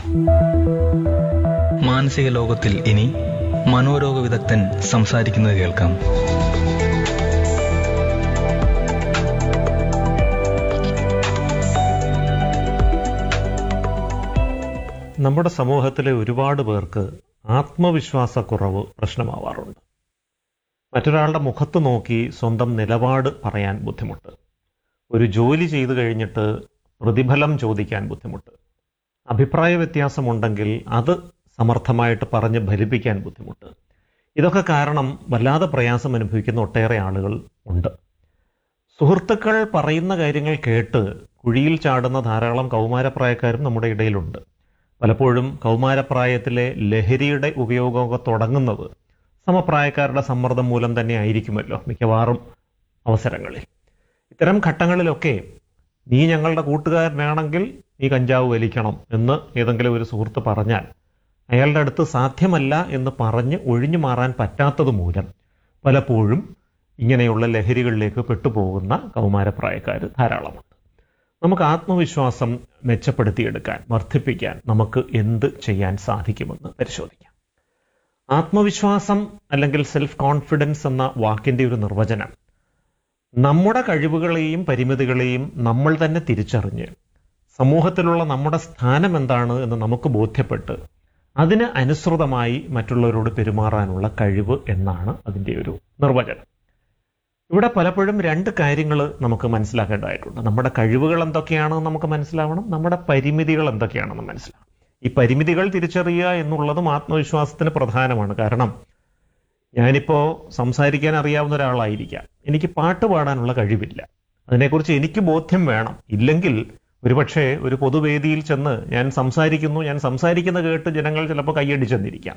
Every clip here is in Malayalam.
മാനസിക ലോകത്തിൽ ഇനി മനോരോഗ വിദഗ്ധൻ സംസാരിക്കുന്നത് കേൾക്കാം നമ്മുടെ സമൂഹത്തിലെ ഒരുപാട് പേർക്ക് ആത്മവിശ്വാസക്കുറവ് പ്രശ്നമാവാറുണ്ട് മറ്റൊരാളുടെ മുഖത്ത് നോക്കി സ്വന്തം നിലപാട് പറയാൻ ബുദ്ധിമുട്ട് ഒരു ജോലി ചെയ്തു കഴിഞ്ഞിട്ട് പ്രതിഫലം ചോദിക്കാൻ ബുദ്ധിമുട്ട് അഭിപ്രായ വ്യത്യാസമുണ്ടെങ്കിൽ അത് സമർത്ഥമായിട്ട് പറഞ്ഞ് ഫലിപ്പിക്കാൻ ബുദ്ധിമുട്ട് ഇതൊക്കെ കാരണം വല്ലാതെ പ്രയാസം അനുഭവിക്കുന്ന ഒട്ടേറെ ആളുകൾ ഉണ്ട് സുഹൃത്തുക്കൾ പറയുന്ന കാര്യങ്ങൾ കേട്ട് കുഴിയിൽ ചാടുന്ന ധാരാളം കൗമാരപ്രായക്കാരും നമ്മുടെ ഇടയിലുണ്ട് പലപ്പോഴും കൗമാരപ്രായത്തിലെ ലഹരിയുടെ ഉപയോഗമൊക്കെ തുടങ്ങുന്നത് സമപ്രായക്കാരുടെ സമ്മർദ്ദം മൂലം തന്നെ ആയിരിക്കുമല്ലോ മിക്കവാറും അവസരങ്ങളിൽ ഇത്തരം ഘട്ടങ്ങളിലൊക്കെ നീ ഞങ്ങളുടെ കൂട്ടുകാരനാണെങ്കിൽ നീ കഞ്ചാവ് വലിക്കണം എന്ന് ഏതെങ്കിലും ഒരു സുഹൃത്ത് പറഞ്ഞാൽ അയാളുടെ അടുത്ത് സാധ്യമല്ല എന്ന് പറഞ്ഞ് ഒഴിഞ്ഞു മാറാൻ പറ്റാത്തത് മൂലം പലപ്പോഴും ഇങ്ങനെയുള്ള ലഹരികളിലേക്ക് പെട്ടുപോകുന്ന കൗമാരപ്രായക്കാർ ധാരാളമുണ്ട് നമുക്ക് ആത്മവിശ്വാസം മെച്ചപ്പെടുത്തിയെടുക്കാൻ വർദ്ധിപ്പിക്കാൻ നമുക്ക് എന്ത് ചെയ്യാൻ സാധിക്കുമെന്ന് പരിശോധിക്കാം ആത്മവിശ്വാസം അല്ലെങ്കിൽ സെൽഫ് കോൺഫിഡൻസ് എന്ന വാക്കിന്റെ ഒരു നിർവചനം നമ്മുടെ കഴിവുകളെയും പരിമിതികളെയും നമ്മൾ തന്നെ തിരിച്ചറിഞ്ഞ് സമൂഹത്തിലുള്ള നമ്മുടെ സ്ഥാനം എന്താണ് എന്ന് നമുക്ക് ബോധ്യപ്പെട്ട് അതിന് അനുസൃതമായി മറ്റുള്ളവരോട് പെരുമാറാനുള്ള കഴിവ് എന്നാണ് അതിൻ്റെ ഒരു നിർവചനം ഇവിടെ പലപ്പോഴും രണ്ട് കാര്യങ്ങൾ നമുക്ക് മനസ്സിലാക്കേണ്ടതായിട്ടുണ്ട് നമ്മുടെ കഴിവുകൾ എന്തൊക്കെയാണെന്ന് നമുക്ക് മനസ്സിലാവണം നമ്മുടെ പരിമിതികൾ എന്തൊക്കെയാണെന്ന് മനസ്സിലാവണം ഈ പരിമിതികൾ തിരിച്ചറിയുക എന്നുള്ളതും ആത്മവിശ്വാസത്തിന് പ്രധാനമാണ് കാരണം ഞാനിപ്പോൾ സംസാരിക്കാൻ അറിയാവുന്ന ഒരാളായിരിക്കാം എനിക്ക് പാട്ട് പാടാനുള്ള കഴിവില്ല അതിനെക്കുറിച്ച് എനിക്ക് ബോധ്യം വേണം ഇല്ലെങ്കിൽ ഒരുപക്ഷെ ഒരു പൊതുവേദിയിൽ ചെന്ന് ഞാൻ സംസാരിക്കുന്നു ഞാൻ സംസാരിക്കുന്ന കേട്ട് ജനങ്ങൾ ചിലപ്പോൾ കൈയടിച്ചെന്നിരിക്കാം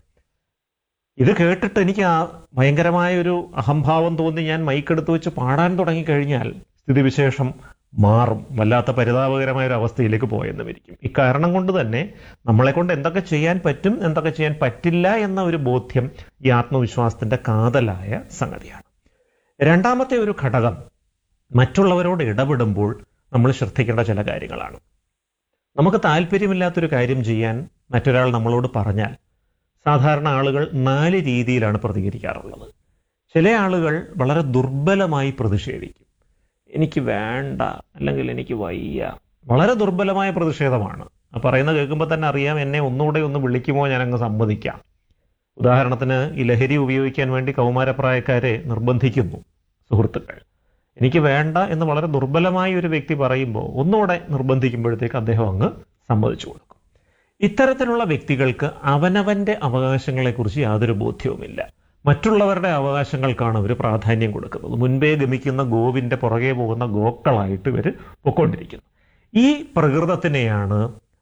ഇത് കേട്ടിട്ട് എനിക്ക് ആ ഭയങ്കരമായ ഒരു അഹംഭാവം തോന്നി ഞാൻ മൈക്കെടുത്ത് വെച്ച് പാടാൻ തുടങ്ങിക്കഴിഞ്ഞാൽ സ്ഥിതിവിശേഷം മാറും വല്ലാത്ത പരിതാപകരമായ ഒരു അവസ്ഥയിലേക്ക് പോയെന്നും ഇരിക്കും ഇക്കാരണം കൊണ്ട് തന്നെ നമ്മളെ കൊണ്ട് എന്തൊക്കെ ചെയ്യാൻ പറ്റും എന്തൊക്കെ ചെയ്യാൻ പറ്റില്ല എന്ന ഒരു ബോധ്യം ഈ ആത്മവിശ്വാസത്തിന്റെ കാതലായ സംഗതിയാണ് രണ്ടാമത്തെ ഒരു ഘടകം മറ്റുള്ളവരോട് ഇടപെടുമ്പോൾ നമ്മൾ ശ്രദ്ധിക്കേണ്ട ചില കാര്യങ്ങളാണ് നമുക്ക് താല്പര്യമില്ലാത്തൊരു കാര്യം ചെയ്യാൻ മറ്റൊരാൾ നമ്മളോട് പറഞ്ഞാൽ സാധാരണ ആളുകൾ നാല് രീതിയിലാണ് പ്രതികരിക്കാറുള്ളത് ചില ആളുകൾ വളരെ ദുർബലമായി പ്രതിഷേധിക്കും എനിക്ക് വേണ്ട അല്ലെങ്കിൽ എനിക്ക് വയ്യ വളരെ ദുർബലമായ പ്രതിഷേധമാണ് ആ പറയുന്ന കേൾക്കുമ്പോൾ തന്നെ അറിയാം എന്നെ ഒന്നുകൂടെ ഒന്ന് വിളിക്കുമോ ഞാൻ അങ്ങ് സമ്മതിക്കാം ഉദാഹരണത്തിന് ഈ ലഹരി ഉപയോഗിക്കാൻ വേണ്ടി കൗമാരപ്രായക്കാരെ നിർബന്ധിക്കുന്നു സുഹൃത്തുക്കൾ എനിക്ക് വേണ്ട എന്ന് വളരെ ദുർബലമായ ഒരു വ്യക്തി പറയുമ്പോൾ ഒന്നുകൂടെ നിർബന്ധിക്കുമ്പോഴത്തേക്ക് അദ്ദേഹം അങ്ങ് സമ്മതിച്ചു കൊടുക്കും ഇത്തരത്തിലുള്ള വ്യക്തികൾക്ക് അവനവന്റെ അവകാശങ്ങളെക്കുറിച്ച് യാതൊരു ബോധ്യവുമില്ല മറ്റുള്ളവരുടെ അവകാശങ്ങൾക്കാണ് അവർ പ്രാധാന്യം കൊടുക്കുന്നത് മുൻപേ ഗമിക്കുന്ന ഗോവിന്റെ പുറകെ പോകുന്ന ഗോക്കളായിട്ട് ഇവർ പൊയ്ക്കൊണ്ടിരിക്കുന്നു ഈ പ്രകൃതത്തിനെയാണ്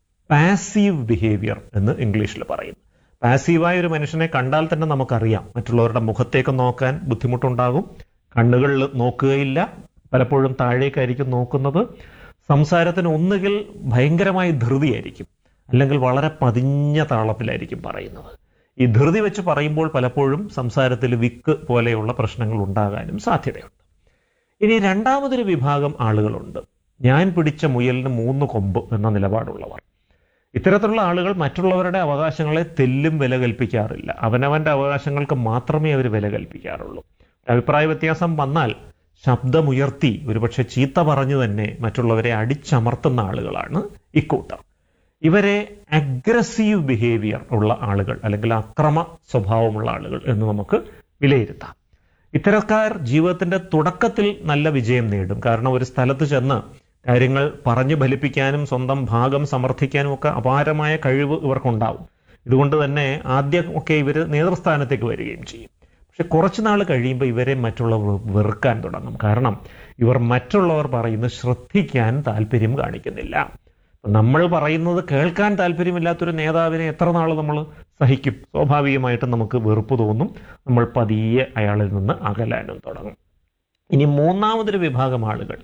പാസീവ് ബിഹേവിയർ എന്ന് ഇംഗ്ലീഷിൽ പറയുന്നത് പാസീവായ ഒരു മനുഷ്യനെ കണ്ടാൽ തന്നെ നമുക്കറിയാം മറ്റുള്ളവരുടെ മുഖത്തേക്ക് നോക്കാൻ ബുദ്ധിമുട്ടുണ്ടാകും കണ്ണുകളിൽ നോക്കുകയില്ല പലപ്പോഴും താഴേക്കായിരിക്കും നോക്കുന്നത് സംസാരത്തിന് ഒന്നുകിൽ ഭയങ്കരമായ ധൃതിയായിരിക്കും അല്ലെങ്കിൽ വളരെ പതിഞ്ഞ താളത്തിലായിരിക്കും പറയുന്നത് ഈ ധൃതി വെച്ച് പറയുമ്പോൾ പലപ്പോഴും സംസാരത്തിൽ വിക്ക് പോലെയുള്ള പ്രശ്നങ്ങൾ ഉണ്ടാകാനും സാധ്യതയുണ്ട് ഇനി രണ്ടാമതൊരു വിഭാഗം ആളുകളുണ്ട് ഞാൻ പിടിച്ച മുയലിന് മൂന്ന് കൊമ്പ് എന്ന നിലപാടുള്ളവർ ഇത്തരത്തിലുള്ള ആളുകൾ മറ്റുള്ളവരുടെ അവകാശങ്ങളെ തെല്ലും വില കൽപ്പിക്കാറില്ല അവനവന്റെ അവകാശങ്ങൾക്ക് മാത്രമേ അവർ വില കൽപ്പിക്കാറുള്ളൂ അഭിപ്രായ വ്യത്യാസം വന്നാൽ ശബ്ദമുയർത്തി ഒരുപക്ഷെ ചീത്ത പറഞ്ഞു തന്നെ മറ്റുള്ളവരെ അടിച്ചമർത്തുന്ന ആളുകളാണ് ഇക്കൂട്ടർ ഇവരെ അഗ്രസീവ് ബിഹേവിയർ ഉള്ള ആളുകൾ അല്ലെങ്കിൽ അക്രമ സ്വഭാവമുള്ള ആളുകൾ എന്ന് നമുക്ക് വിലയിരുത്താം ഇത്തരക്കാർ ജീവിതത്തിന്റെ തുടക്കത്തിൽ നല്ല വിജയം നേടും കാരണം ഒരു സ്ഥലത്ത് ചെന്ന് കാര്യങ്ങൾ പറഞ്ഞു ഫലിപ്പിക്കാനും സ്വന്തം ഭാഗം സമർത്ഥിക്കാനും ഒക്കെ അപാരമായ കഴിവ് ഇവർക്കുണ്ടാവും ഇതുകൊണ്ട് തന്നെ ആദ്യം ഒക്കെ ഇവർ നേതൃസ്ഥാനത്തേക്ക് വരികയും ചെയ്യും പക്ഷെ കുറച്ചു നാൾ കഴിയുമ്പോൾ ഇവരെ മറ്റുള്ളവർ വെറുക്കാൻ തുടങ്ങും കാരണം ഇവർ മറ്റുള്ളവർ പറയുന്നത് ശ്രദ്ധിക്കാൻ താല്പര്യം കാണിക്കുന്നില്ല നമ്മൾ പറയുന്നത് കേൾക്കാൻ താല്പര്യമില്ലാത്തൊരു നേതാവിനെ എത്ര നാൾ നമ്മൾ സഹിക്കും സ്വാഭാവികമായിട്ടും നമുക്ക് വെറുപ്പ് തോന്നും നമ്മൾ പതിയെ അയാളിൽ നിന്ന് അകലാനും തുടങ്ങും ഇനി മൂന്നാമതൊരു വിഭാഗം ആളുകൾ